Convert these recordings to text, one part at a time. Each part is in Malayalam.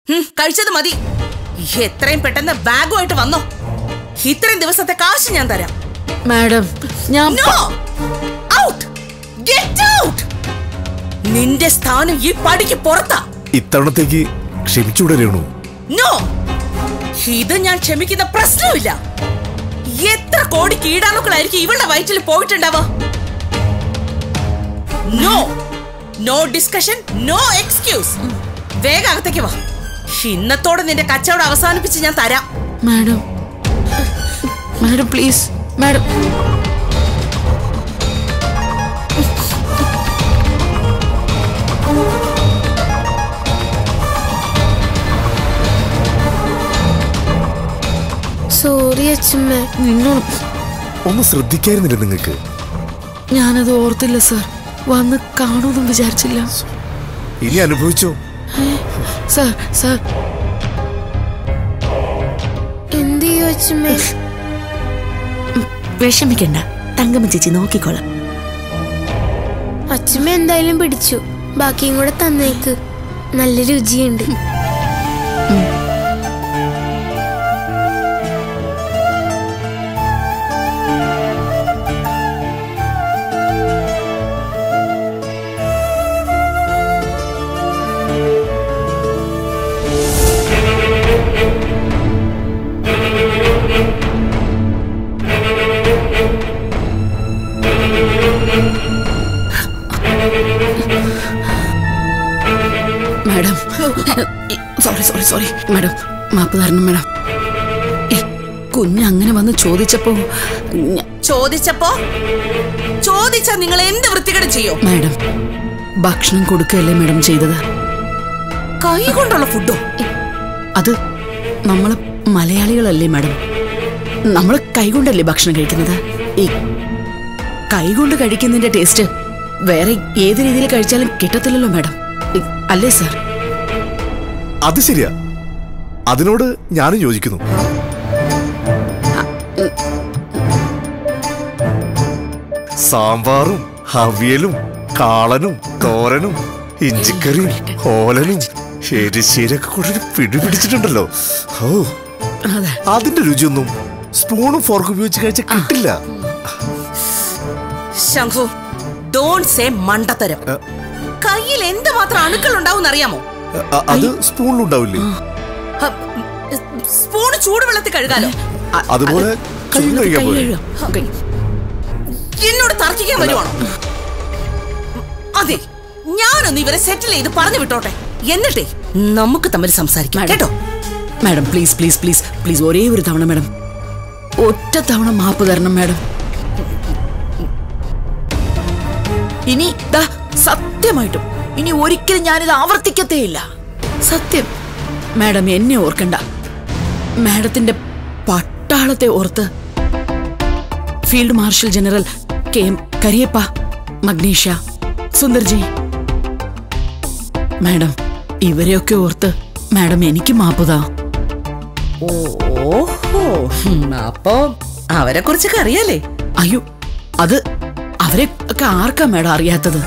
ഹും, കഴിച്ചത് മതി എത്രയും പെട്ടെന്ന് ബാഗുമായിട്ട് വന്നോ ഇത്രയും ദിവസത്തെ കാശ് ഞാൻ തരാം മാഡം ഞാൻ നോ ഔട്ട് ഗെറ്റ് ഔട്ട് നിന്റെ സ്ഥാനം ഈ പടിക്ക് പുറത്താ ഇത്തവണത്തേക്ക് ക്ഷമിച്ചൂടെ രേണു നോ ഇത് ഞാൻ ക്ഷമിക്കുന്ന പ്രശ്നമില്ല എത്ര കോടി കീടാണുക്കളായിരിക്കും ഇവളുടെ വയറ്റിൽ പോയിട്ടുണ്ടാവോ no no discussion no excuse വേഗം അകത്തേക്ക് വാ ഇന്നത്തോടെ നിന്റെ കച്ചവടം അവസാനിപ്പിച്ച് ഞാൻ തരാം madam madam please madam sorry അച്ഛമ്മ നിന്നോട് ഒന്ന് ശ്രദ്ധിക്കായിരുന്നില്ല നിങ്ങൾക്ക് ഞാനത് ഓർത്തില്ല സർ വന്ന് കാണുമെന്നും വിചാരിച്ചില്ല ഇനി അനുഭവിച്ചോ സർ സർ എന്ത് ചെയ്യും അച്ഛമ്മ വിഷമിക്കണ്ട തങ്കമ്മ ചേച്ചി നോക്കിക്കോളാം അച്ഛമ്മ എന്തായാലും പിടിച്ചു ബാക്കിയും കൂടെ തന്നേക്ക് നല്ല രുചിയുണ്ട് madam sorry sorry sorry madam മാപ്പ് തരണം മാഡം ഏ, കുഞ്ഞ് അങ്ങനെ വന്ന് ചോദിച്ചപ്പോ ഞ- ചോദിച്ചപ്പോ ചോദിച്ചാ നിങ്ങൾ എന്ത് വൃത്തികേട് ചെയ്യോ മാഡം ഭക്ഷണം കൊടുക്കുകയല്ലേ മാഡം ചെയ്തത് കൈ കൊണ്ടുള്ള ഫുഡോ അത് നമ്മള് മലയാളികളല്ലേ മാഡം നമ്മൾ കൈകൊണ്ടല്ലേ ഭക്ഷണം കഴിക്കുന്നത് ഈ കൈകൊണ്ട് കഴിക്കുന്നതിന്റെ ടേസ്റ്റ് വേറെ ഏത് രീതിയിൽ കഴിച്ചാലും കിട്ടത്തില്ലല്ലോ മാഡം ഈ, അല്ലേ സാർ അത് ശരിയാ അതിനോട് ഞാനും യോജിക്കുന്നു സാമ്പാറും അവിയലും കാളനും തോരനും ഇഞ്ചിക്കറിയും ഓലനും എരിശ്ശേരിയൊക്കെ കൊണ്ടൊരു പിടി പിടിച്ചിട്ടുണ്ടല്ലോ ഓ അതെ അതിന്റെ രുചിയൊന്നും സ്പൂണും ഫോർക്കും ഉപയോഗിച്ച് കഴിച്ചാൽ കിട്ടില്ല ശംഖു ഡോൺ സേ മണ്ടത്തരം കയ്യിൽ എന്തുമാത്രം അണുക്കൾ ഉണ്ടാവും അറിയാമോ അ- അത് സ്പൂണിലുണ്ടാവില്ലേ സ്പൂണ് ചൂടുവെള്ളത്തിൽ കഴുകാലോ അ- അതുപോലെ അത് കൈ കൈ കഴുകാൻ പോലെ. കഴുകാം. കൈ- എന്നോട് തർക്കിക്കാൻ വരുവാണോ അതെ ഞാനൊന്ന് ഇവരെ സെറ്റിൽ ചെയ്ത് പറഞ്ഞു വിട്ടോട്ടെ എന്നിട്ടേ നമുക്ക് തമ്മിൽ സംസാരിക്കാം മാഡം. കേട്ടോ madam please please please please ഒരേ ഒരു തവണ മാഡം ഒറ്റ തവണ മാപ്പ് തരണം മാഡം ഇനി ദാ സത്യമായിട്ടും ഇനി ഒരിക്കലും ഞാനിത് ആവർത്തിക്കത്തേയില്ല സത്യം മാഡം എന്നെ ഓർക്കണ്ട മാഡത്തിന്റെ പട്ടാളത്തെ ഓർത്ത് field marshal general K M Cariappa മഗ്നീഷ സുന്ദർജി മാഡം ഇവരെയൊക്കെ ഓർത്ത് മാഡം എനിക്ക് മാപ്പുതാ ഓഹോ അപ്പോ അവരെ കുറിച്ചൊക്കെ അറിയാലേ അയ്യോ അത് അവരെ ഒക്കെ ആർക്കാ മാഡം അറിയാത്തത്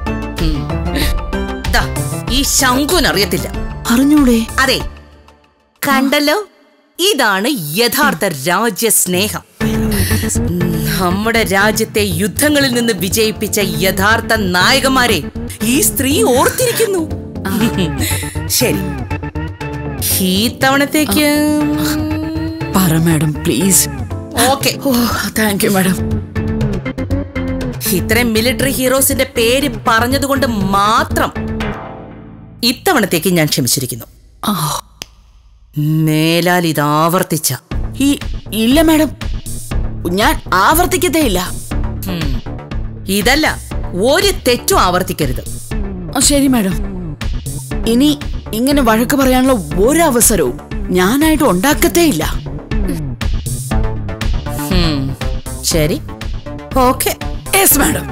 ദാ, ഈ ശംഖുവിന് അറിയത്തില്ല അറിഞ്ഞൂടെ അതെ കണ്ടല്ലോ ഇതാണ് യഥാർത്ഥ രാജ്യസ്നേഹം നമ്മുടെ രാജ്യത്തെ യുദ്ധങ്ങളിൽ നിന്ന് വിജയിപ്പിച്ച യഥാർത്ഥ നായകന്മാരെ ഈ സ്ത്രീ ഓർത്തിരിക്കുന്നു ശരി ഈ തവണത്തേക്ക് പറ madam please okay oh thank you madam ഇത്രയും മിലിറ്ററി ഹീറോസിന്റെ പേര് പറഞ്ഞതുകൊണ്ട് മാത്രം ഇത്തവണത്തേക്ക് ഞാൻ ക്ഷമിച്ചിരിക്കുന്നു ആ, മേലാൽ ഇത് ആവർത്തിച്ച ഈ ഇല്ല മാഡം ഞാൻ ആവർത്തിക്കത്തേ ഇല്ല ഇതല്ല ഒരു തെറ്റും ആവർത്തിക്കരുത് ആ, ശരി മാഡം ഇനി ഇങ്ങനെ വഴക്ക് പറയാനുള്ള ഒരവസരവും ഞാനായിട്ട് ഉണ്ടാക്കത്തേ ഇല്ല ഉം, ശരി ഓക്കെ യെസ് മാഡം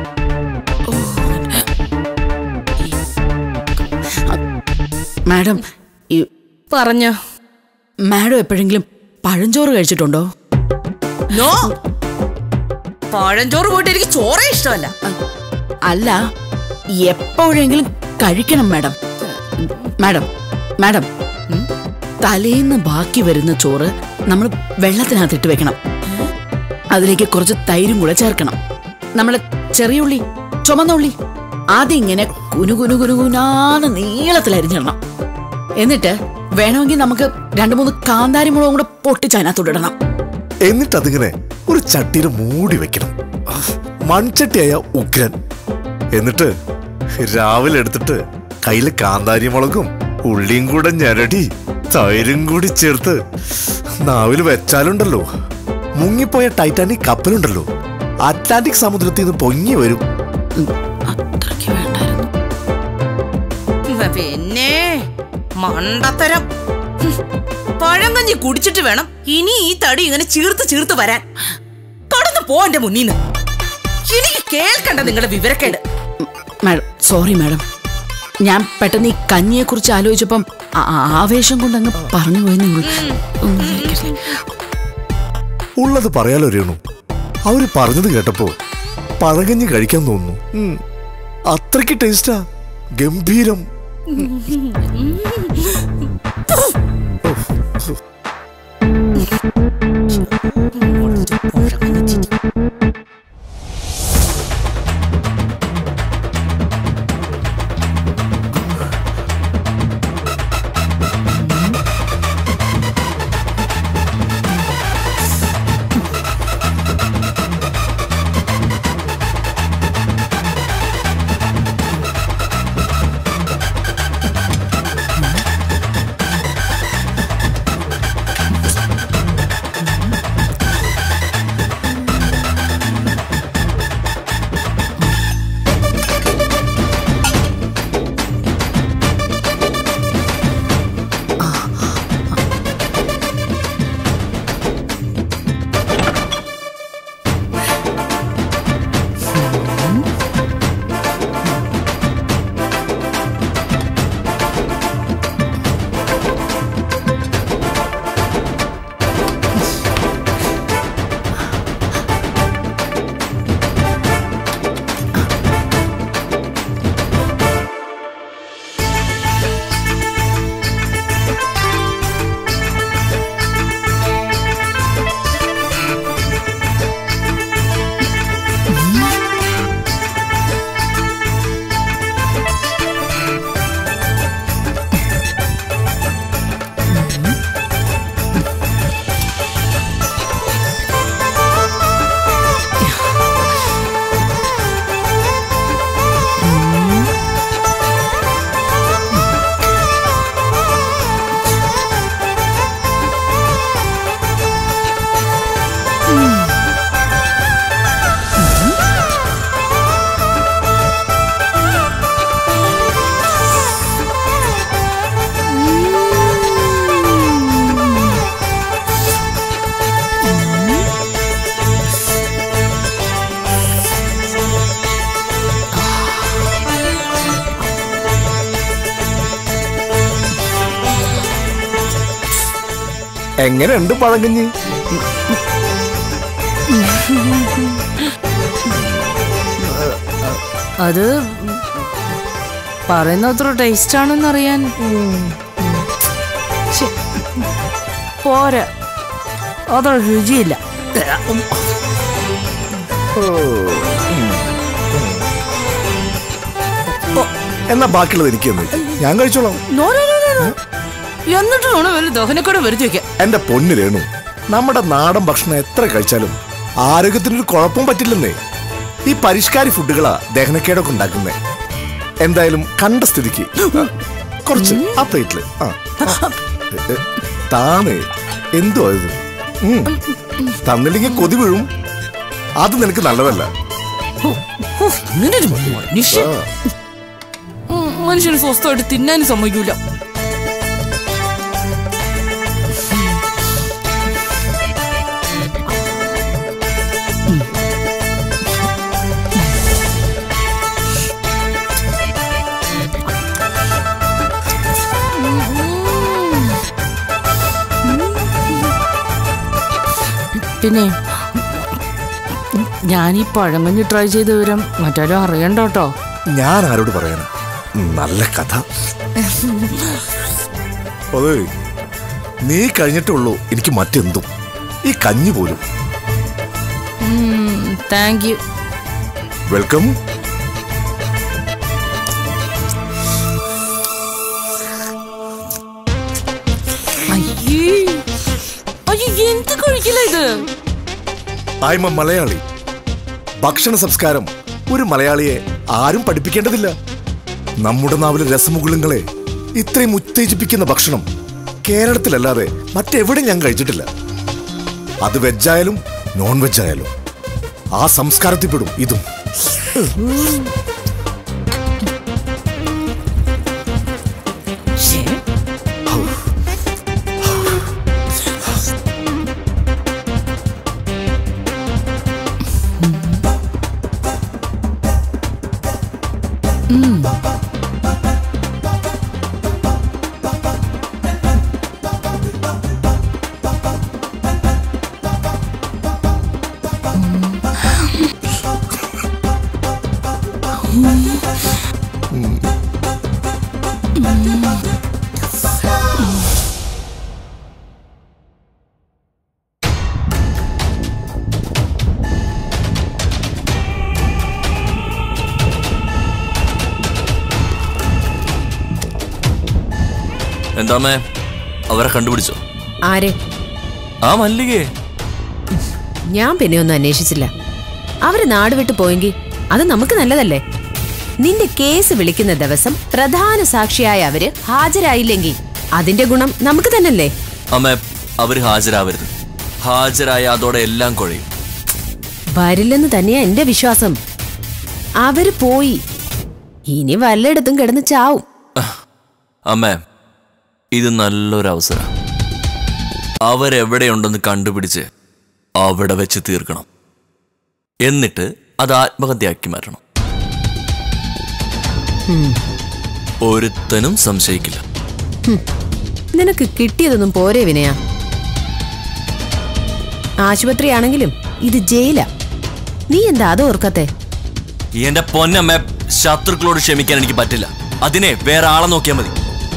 മാഡം ഈ പറഞ്ഞോ മാഡം എപ്പോഴെങ്കിലും പഴഞ്ചോറ് കഴിച്ചിട്ടുണ്ടോ നോ പഴഞ്ചോറ് പോയിട്ട് എനിക്ക് ചോറേ ഇഷ്ടമല്ല അല്ല എപ്പോഴെങ്കിലും കഴിക്കണം മാഡം മാഡം മാഡം തലേന്ന് ബാക്കി വരുന്ന ചോറ് നമ്മൾ വെള്ളത്തിനകത്തിട്ട് വെക്കണം അതിലേക്ക് കുറച്ച് തൈരും കൂടെ ചേർക്കണം നമ്മളെ ചെറിയ ഉള്ളി ചുമന്ന ഉള്ളി ആദ്യം ഇങ്ങനെ കുനു കുനു കുനു കുനാന്ന് നീളത്തിൽ അരിഞ്ഞിടണം എന്നിട്ട് വേണമെങ്കിൽ നമുക്ക് രണ്ടു മൂന്ന് കാന്താരി മുളകും കൂടെ പൊട്ടിച്ച് അതിനകത്തോട്ടിടണം എന്നിട്ട് അതിങ്ങനെ ഒരു ചട്ടിയിൽ മൂടി വെക്കണം മൺചട്ടിയായ ഉഗ്രൻ എന്നിട്ട് രാവിലെ എടുത്തിട്ട് കയ്യിൽ കാന്താരി മുളകും ഉള്ളിയും കൂടെ ഞരടി തൈരും കൂടി ചേർത്ത് നാവിൽ വെച്ചാലുണ്ടല്ലോ മുങ്ങിപ്പോയ ടൈറ്റാനിക് കപ്പലുണ്ടല്ലോ അറ്റ്ലാന്റിക് സമുദ്രത്തിൽ നിന്ന് പൊങ്ങി വരും അത്രയ്ക്ക് വേണ്ടായിരുന്നു പിന്നെ മണ്ടത്തരം ഹും. പഴങ്കഞ്ഞി കുടിച്ചിട്ട് വേണം ഇനി ഈ തടി ഇങ്ങനെ ചീർത്ത് ചീർത്ത് വരാൻ കടന്നു പോ എന്റെ മുന്നീന്ന് എനിക്ക് കേൾക്കണ്ട നിങ്ങളുടെ വിവരക്കേട് മാഡം സോറി മാഡം ഞാൻ പെട്ടെന്ന് ഈ കഞ്ഞിയെ കുറിച്ച് ആലോചിച്ചപ്പം ആ- ആ- ആവേശം കൊണ്ട് അങ്ങ് പറഞ്ഞു പോയെന്നേ ഉള്ളൂ ഒന്നും വിചാരിക്കരുത്. ഉള്ളത് പറയാലോ രേണു അവര് പറഞ്ഞത് കേട്ടപ്പോ പഴകഞ്ഞ് കഴിക്കാൻ തോന്നുന്നു ഉം. അത്രയ്ക്ക് ടേസ്റ്റാ ഗംഭീരം എങ്ങനെയുണ്ട് പഴങ്കഞ്ഞി അത് പറയുന്ന അത്ര ടേസ്റ്റ് ആണെന്നറിയാൻ ശ്ശെ, പോരാ അത്ര രുചിയില്ല എന്നാ ബാക്കിയുള്ളത് എനിക്ക് തന്നെ ഞാൻ കഴിച്ചോളാം no, no, no, no, no. എന്നിട്ട് വേണം വല്ല ദഹനക്കൂടെ വരുത്തി വെക്കാൻ എന്റെ പൊന്നു രേണു നമ്മുടെ നാടൻ ഭക്ഷണം എത്ര കഴിച്ചാലും ആരോഗ്യത്തിനൊരു കുഴപ്പം പറ്റില്ലെന്നേ ഈ പരിഷ്കാരി ഫുഡുകളാ ദഹനക്കേടൊക്കെ ഉണ്ടാക്കുന്നേ എന്തായാലും കണ്ട സ്ഥിതിക്ക് കുറച്ച് ആ പ്ലേറ്റില് ആ ആ. എ, എ, താണേ എന്തുവാ ഇത് ഉം. തന്നില്ലെങ്കിൽ കൊതി വീഴും അത് നിനക്ക് നല്ലതല്ല ഹോ, ഹോ, ഇങ്ങനൊരു മനുഷ്യൻ ഉം, മനുഷ്യന് സ്വസ്ഥമായിട്ട് തിന്നാനും സമ്മതിക്കൂല പിന്നെ ഞാൻ ഈ പഴമഞ്ഞ് ട്രൈ ചെയ്ത വിവരം മറ്റാരും അറിയണ്ട കേട്ടോ ഞാൻ ആരോട് പറയാനാ നല്ല കഥ അതെ നീ കഴിഞ്ഞിട്ടുള്ളൂ എനിക്ക് മറ്റെന്തും ഈ കഞ്ഞി പോലും താങ്ക് യു വെൽക്കം അയ്യേ അയ്യോ എന്ത് കഴിക്കില്ല ഇത് ഐ എം എ മലയാളി ഭക്ഷണ സംസ്കാരം ഒരു മലയാളിയെ ആരും പഠിപ്പിക്കേണ്ടതില്ല നമ്മുടെ നാവിലെ രസമുകുളങ്ങളെ ഇത്രയും ഉത്തേജിപ്പിക്കുന്ന ഭക്ഷണം കേരളത്തിലല്ലാതെ മറ്റെവിടെ ഞാൻ കഴിച്ചിട്ടില്ല അത് വെജായാലും നോൺ വെജായാലും ആ സംസ്കാരത്തിൽ പെടും ഇതും ശ്ശേ. എന്താമേ അവരെ കണ്ടുപിടിച്ചോ ആരെ ആ മല്ലികേ ഞാൻ പിന്നെ ഒന്നും അന്വേഷിച്ചില്ല അവര് നാട് വിട്ടു പോയെങ്കിൽ അത് നമുക്ക് നല്ലതല്ലേ നിന്റെ കേസ് വിളിക്കുന്ന ദിവസം പ്രധാന സാക്ഷിയായ അവര് ഹാജരായില്ലെങ്കിൽ അതിന്റെ ഗുണം നമുക്ക് തന്നല്ലേ അമ്മേ അവര് ഹാജരാവരുത് ഹാജരായ അതോടെ എല്ലാം കുഴയും വരില്ലെന്ന് തന്നെയാ എന്റെ വിശ്വാസം അവര് പോയി ഇനി വല്ലയിടത്തും കിടന്ന് ചാവും അമ്മേ ഇത് നല്ലൊരു അവസരം അവരെവിടെയുണ്ടെന്ന് കണ്ടുപിടിച്ച് അവിടെ വെച്ച് തീർക്കണം എന്നിട്ട് അത് ആത്മഹത്യയാക്കി മാറ്റണം ഒരുത്തനും സംശയിക്കില്ല നിനക്ക് കിട്ടിയതൊന്നും പോരെ വിനയാ ആശുപത്രിയാണെങ്കിലും ഇത് ജയിലാ നീ എന്താ അത് ഓർക്കത്തെ എന്റെ പൊന്നമ്മ ശത്രുക്കളോട് ക്ഷമിക്കാൻ എനിക്ക് പറ്റില്ല അതിനെ വേറെ ആളെ നോക്കിയാൽ മതി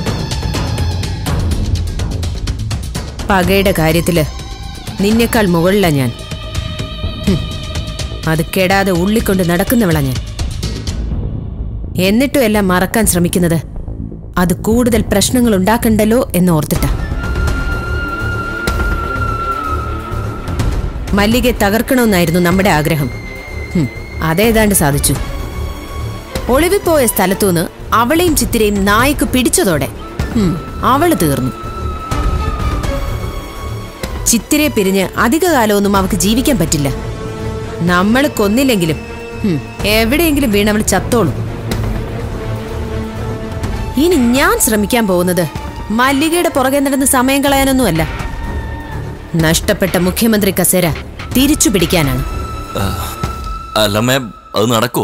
പകയുടെ കാര്യത്തില് നിന്നേക്കാൾ മുകളിലാ ഞാൻ ഹും, അത് കെടാതെ ഉള്ളിക്കൊണ്ട് നടക്കുന്നവളാ ഞാൻ എന്നിട്ടും എല്ലാം മറക്കാൻ ശ്രമിക്കുന്നത് അത് കൂടുതൽ പ്രശ്നങ്ങൾ ഉണ്ടാക്കണ്ടല്ലോ എന്ന് ഓർത്തിട്ടാ മല്ലികയെ തകർക്കണമെന്നായിരുന്നു നമ്മുടെ ആഗ്രഹം ഹും, അതേതാണ്ട് സാധിച്ചു ഒളിവിപ്പോയ സ്ഥലത്തുനിന്ന് അവളെയും ചിത്തിരയും നായ്ക്ക് പിടിച്ചതോടെ ഹും, അവള് തീർന്നു ചിത്തിരെ പിരിഞ്ഞ് അധികകാലമൊന്നും അവൾക്ക് ജീവിക്കാൻ പറ്റില്ല നമ്മൾ കൊന്നില്ലെങ്കിലും ഹും, എവിടെയെങ്കിലും വീണവൾ ചത്തോളും ഇനി ഞാൻ ശ്രമിക്കാൻ പോകുന്നത് മല്ലികയുടെ പുറകെ നടന്ന് സമയം കളയാനൊന്നുമല്ല നഷ്ടപ്പെട്ട മുഖ്യമന്ത്രി കസേര തിരിച്ചു പിടിക്കാനാണ് അല്ലമ്മേ അത് നടക്കുവോ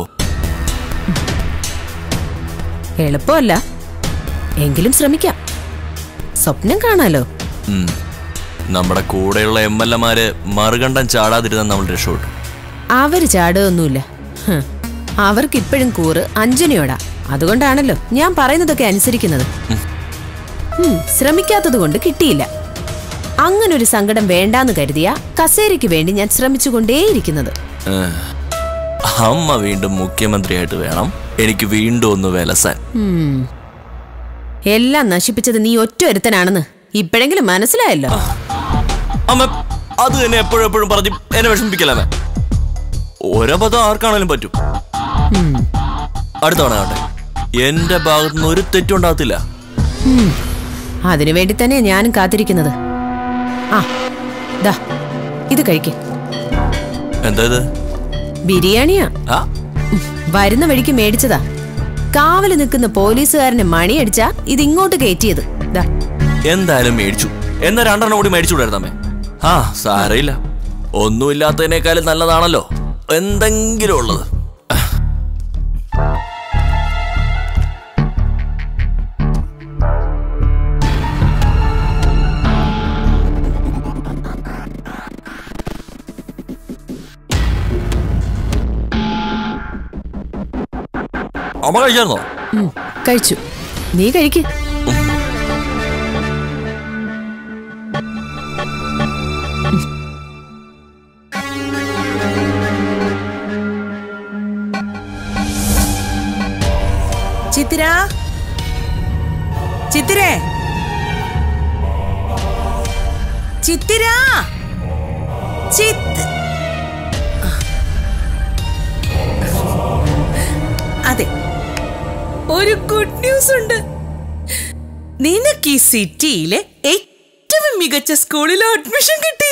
എളുപ്പമല്ല എങ്കിലും ശ്രമിക്കാം സ്വപ്നം കാണാലോ ഉം. നമ്മുടെ കൂടെയുള്ള എം എൽ എമാര് മറുകണ്ഠം ചാടാതിരുന്നാൽ നമ്മൾ രക്ഷപ്പെട്ടു അവര് ചാടുകയൊന്നുമില്ല ഹ്. അവർക്കിപ്പോഴും കൂറ് അഞ്ജനയോടാ അതുകൊണ്ടാണല്ലോ ഞാൻ പറയുന്നതൊക്കെ അനുസരിക്കുന്നത് ഉം, ശ്രമിക്കാത്തത് കൊണ്ട് കിട്ടിയില്ല അങ്ങനൊരു സങ്കടം വേണ്ടാന്ന് കരുതിയ കസേരയ്ക്ക് വേണ്ടി ഞാൻ ശ്രമിച്ചുകൊണ്ടേയിരിക്കുന്നത് ഏഹ്. അമ്മ വീണ്ടും മുഖ്യമന്ത്രിയായിട്ട് വേണം എനിക്ക് വീണ്ടും ഒന്ന് വിലസാൻ ഉം. എല്ലാം നശിപ്പിച്ചത് നീ ഒറ്റ ഒരുത്തനാണെന്ന് ഇപ്പോഴെങ്കിലും മനസ്സിലായല്ലോ അമ്മ അത് തന്നെ എപ്പോഴും എപ്പോഴും പറഞ്ഞ് എന്നെ വിഷമിപ്പിക്കലമ്മ ഓരോ പദം ആർക്കാണേലും പറ്റും ഉം. അടുത്ത തവണ കാണട്ടെ എന്റെ ഭാഗത്തുനിന്ന് ഒരു തെറ്റും ഉണ്ടാകത്തില്ല ഉം. അതിനു വേണ്ടി തന്നെ ഞാനും കാത്തിരിക്കുന്നത് ആ ദാ ഇത് കഴിക്ക് എന്താ ഇത് ബിരിയാണിയാ ആ ഉം, വരുന്ന വഴിക്ക് മേടിച്ചതാ കാവല് നിൽക്കുന്ന പോലീസുകാരന് മണിയടിച്ചാ ഇത് ഇങ്ങോട്ട് കയറ്റിയത് ദാ എന്തായാലും മേടിച്ചു എന്നാ രണ്ടെണ്ണം കൂടി മേടിച്ചു വിടായിരുന്നമ്മേ ആ സാരയില്ല ഒന്നുമില്ലാത്തതിനേക്കാളും നല്ലതാണല്ലോ എന്തെങ്കിലും ഉള്ളത് അമ്മ കഴിച്ചായിരുന്നോ ഉം, കഴിച്ചു നീ കഴിക്ക് ചിത്തിരേ ചിത്തിര ചിത്ത് അതെ ഒരു ഗുഡ് ന്യൂസ് ഉണ്ട് നിനക്ക് ഈ സിറ്റിയിലെ ഏറ്റവും മികച്ച സ്കൂളിൽ അഡ്മിഷൻ കിട്ടി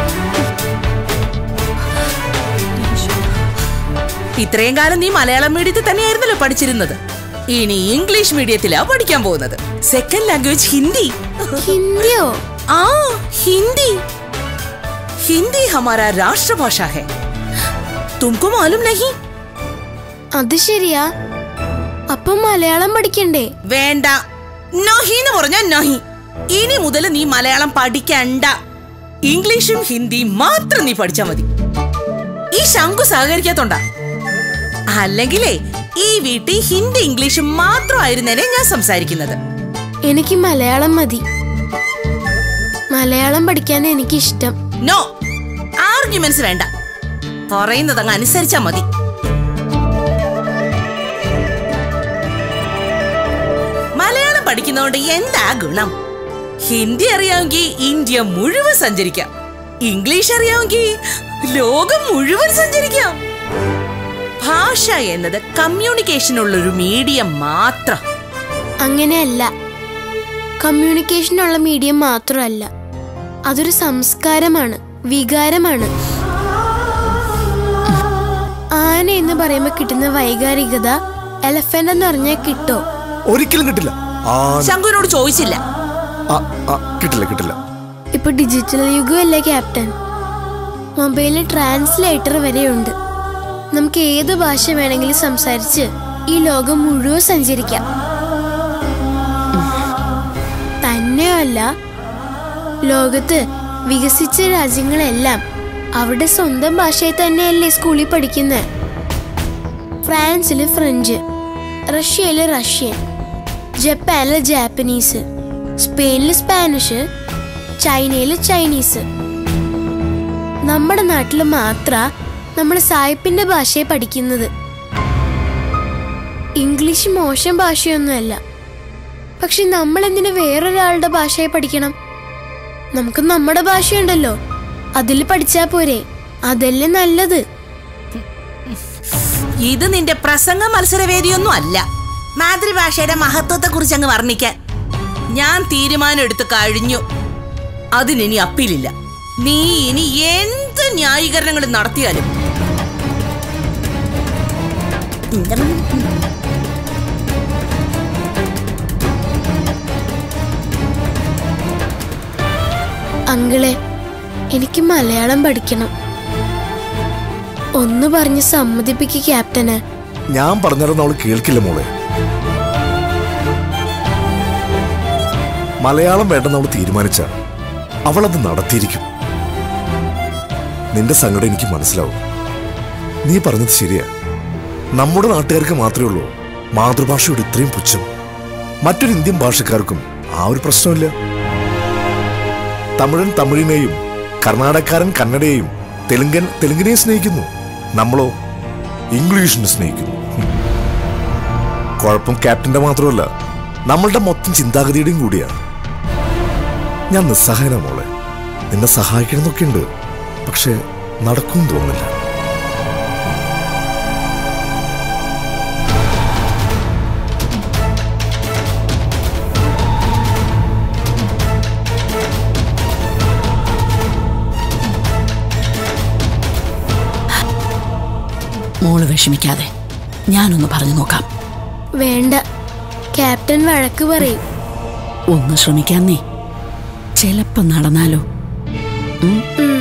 ഇത്രയും കാലം നീ മലയാളം മീഡിയത്തിൽ തന്നെയായിരുന്നല്ലോ പഠിച്ചിരുന്നത് ഇനി ഇംഗ്ലീഷ് മീഡിയത്തിലാ പഠിക്കാൻ പോകുന്നത് സെക്കൻഡ് ലാംഗ്വേജ് ഹിന്ദി ഹിന്ദിയോ ആ ഹിന്दी हिंदी हमारा राष्ट्रभाषा है तुमको मालूम नहीं അത് ശരിയാ അപ്പൊ മലയാളം പഠിക്കണ്ടേ വേണ്ട നഹി എന്ന് പറഞ്ഞാ നഹി ഇനി മുതൽ നീ മലയാളം പഠിക്കണ്ട ഇംഗ്ലീഷും ഹിന്ദിയും മാത്രം നീ പഠിച്ചാ മതി ഈ ശങ്കു സഹകരിക്കാത്തോണ്ടാ അല്ലെങ്കിലേ ഈ വീട്ടിൽ ഹിന്ദി ഇംഗ്ലീഷും മാത്രമായിരുന്നേനെ ഞാൻ സംസാരിക്കുന്നത് എനിക്ക് മലയാളം മതി മലയാളം പഠിക്കാൻ എനിക്കിഷ്ടം നോ ആർഗ്യുമെന്റ്സ് വേണ്ട പറയുന്നത് അങ്ങ് അനുസരിച്ചാ മതി മലയാളം പഠിക്കുന്നതുകൊണ്ട് എന്താ ഗുണം ഹിന്ദി അറിയാമെങ്കിൽ ഇന്ത്യ മുഴുവൻ സഞ്ചരിക്കാം ഇംഗ്ലീഷ് അറിയാമെങ്കിൽ ലോകം മുഴുവൻ സഞ്ചരിക്കാം ഭാഷ എന്നത് കമ്മ്യൂണിക്കേഷനുള്ള ഒരു മീഡിയം മാത്രം അങ്ങനെയല്ല കമ്മ്യൂണിക്കേഷനുള്ള മീഡിയം മാത്രമല്ല അതൊരു സംസ്കാരമാണ് വികാരമാണ് ആന എന്ന് പറയുമ്പോൾ കിട്ടുന്ന വൈകാരികത എലഫന്റ് എന്ന് പറഞ്ഞാൽ കിട്ടോ ഒരിക്കലും കിട്ടില്ല ആ ശങ്കുവിനോട് ചോദിച്ചില്ല ആ, ആ, കിട്ടില്ല കിട്ടില്ല ഇപ്പൊ ഡിജിറ്റൽ യുഗമല്ലേ ക്യാപ്റ്റൻ മൊബൈലിൽ ട്രാൻസ്ലേറ്റർ വരെയുണ്ട് നമുക്ക് ഏത് ഭാഷ വേണമെങ്കിലും സംസാരിച്ച് ഈ ലോകം മുഴുവൻ സഞ്ചരിക്കാം തന്നെയല്ല ലോകത്ത് വികസിച്ച രാജ്യങ്ങളെല്ലാം അവരുടെ സ്വന്തം ഭാഷയിൽ തന്നെയല്ലേ സ്കൂളിൽ പഠിക്കുന്നത് ഫ്രാൻസിൽ ഫ്രഞ്ച് റഷ്യയിൽ റഷ്യൻ ജപ്പാനിൽ ജാപ്പനീസ് സ്പെയിനിൽ സ്പാനിഷ് ചൈനയിൽ ചൈനീസ് നമ്മുടെ നാട്ടിൽ മാത്ര നമ്മൾ സായിപ്പിന്റെ ഭാഷയെ പഠിക്കുന്നത് ഇംഗ്ലീഷ് മോശം ഭാഷയൊന്നുമല്ല പക്ഷെ നമ്മൾ എന്തിനു വേറൊരാളുടെ ഭാഷയെ പഠിക്കണം നമുക്ക് നമ്മുടെ ഭാഷയുണ്ടല്ലോ അതിൽ പഠിച്ചാ പോരെ അതല്ലേ നല്ലത് ഇത് നിന്റെ പ്രസംഗ മത്സരവേദിയൊന്നും അല്ല മാതൃഭാഷയുടെ മഹത്വത്തെ കുറിച്ച് അങ്ങ് വർണ്ണിക്കാൻ ഞാൻ തീരുമാനം എടുത്ത് കഴിഞ്ഞു അതിനിനി അപ്പീലില്ല നീ ഇനി എന്ത് ന്യായീകരണങ്ങൾ നടത്തിയാലും അങ്കിളെ എനിക്ക് മലയാളം പഠിക്കണം ഒന്ന് പറഞ്ഞ് സമ്മതിപ്പിക്ക് ക്യാപ്റ്റന് ഞാൻ പറഞ്ഞാലൊന്നും അവള് കേൾക്കില്ല മോളെ മലയാളം വേണ്ടെന്ന് അവൾ തീരുമാനിച്ച അവളത് നടത്തിയിരിക്കും നിന്റെ സങ്കടം എനിക്ക് മനസ്സിലാവും നീ പറഞ്ഞത് ശരിയാ നമ്മുടെ നാട്ടുകാർക്ക് മാത്രമേ ഉള്ളൂ മാതൃഭാഷയുടെ ഇത്രയും പുച്ഛം മറ്റൊരു ഇന്ത്യൻ ഭാഷക്കാർക്കും ആ ഒരു പ്രശ്നമില്ല തമിഴൻ തമിഴിനെയും കർണാടകക്കാരൻ കന്നഡയെയും തെലുങ്കൻ തെലുങ്കിനെയും സ്നേഹിക്കുന്നു നമ്മളോ ഇംഗ്ലീഷിനെ സ്നേഹിക്കുന്നു ഹും. കുഴപ്പം ക്യാപ്റ്റന്റെ മാത്രമല്ല നമ്മളുടെ മൊത്തം ചിന്താഗതിയുടെയും കൂടിയാ ഞാൻ നിസ്സഹായന മോളെ നിന്നെ സഹായിക്കണമെന്നൊക്കെ ഉണ്ട് പക്ഷെ നടക്കും തോന്നുന്നില്ല മോള് വിഷമിക്കാതെ ഞാനൊന്ന് പറഞ്ഞു നോക്കാം വേണ്ട ക്യാപ്റ്റൻ വഴക്ക് പറയും ഒന്ന് ശ്രമിക്കാന്നേ ചിലപ്പോ നടന്നാലോ ഉം? ഉം.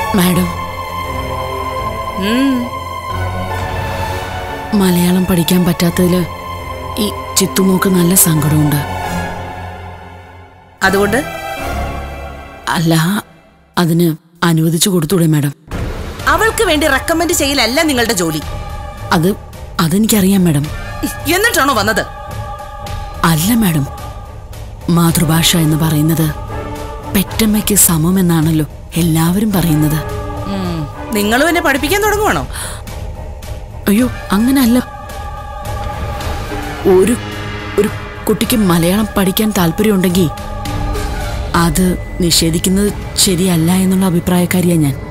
മാഡം ഉം, മലയാളം പഠിക്കാൻ പറ്റാത്തതില് ഈ ചിത്തുമോക്ക് നല്ല സങ്കടമുണ്ട് അതുകൊണ്ട് അല്ല അതിന് അനുവദിച്ചു കൊടുത്തൂടെ മാഡം അവൾക്ക് വേണ്ടി റെക്കമെൻഡ് ചെയ്യലല്ല നിങ്ങളുടെ ജോലി അത് അതെനിക്കറിയാം മാഡം എന്നിട്ടാണോ വന്നത് അല്ല മാഡം മാതൃഭാഷ എന്ന് പറയുന്നത് പെറ്റമ്മയ്ക്ക് സമമെന്നാണല്ലോ എല്ലാവരും പറയുന്നത് ഉം, നിങ്ങളും എന്നെ പഠിപ്പിക്കാൻ തുടങ്ങുവാണോ അയ്യോ അങ്ങനല്ല ഒരു ഒരു കുട്ടിക്ക് മലയാളം പഠിക്കാൻ താല്പര്യമുണ്ടെങ്കിൽ അത് നിഷേധിക്കുന്നത് ശരിയല്ല എന്നുള്ള അഭിപ്രായക്കാരിയാ ഞാൻ